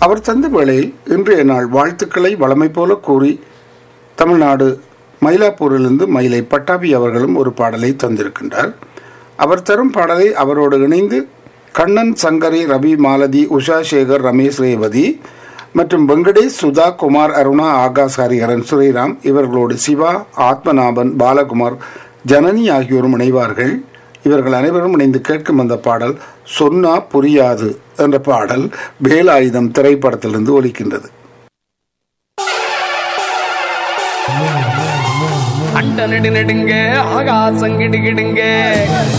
அவர் தந்த வேளையில் இன்றைய நாள் வாழ்த்துக்களை வளமை போல கூறி தமிழ்நாடு மயிலாப்பூரிலிருந்து மயிலை பட்டாபி அவர்களும் ஒரு பாடலை தந்திருக்கின்றார் அவர் தரும் பாடலை அவரோடு இணைந்து கண்ணன் சங்கரி ரவி மாலதி உஷா சேகர் ரமேஷ் ரேவதி மற்றும் வெங்கடேஷ் சுதா குமார் அருணா ஆகாஷ் ஹரிஹரன் ஸ்ரீராம் இவர்களோடு சிவா ஆத்மநாபன் பாலகுமார் ஜனனி ஆகியோரும் இணைவார்கள் இவர்கள் அனைவரும் இணைந்து கேட்கும் அந்த பாடல் சொன்னா புரியாது என்ற பாடல் வேலாயுதம் திரைப்படத்திலிருந்து ஒலிக்கின்றது அண்ட நெடு நெடுங்க ஆகாசம் கிடுகிடுங்க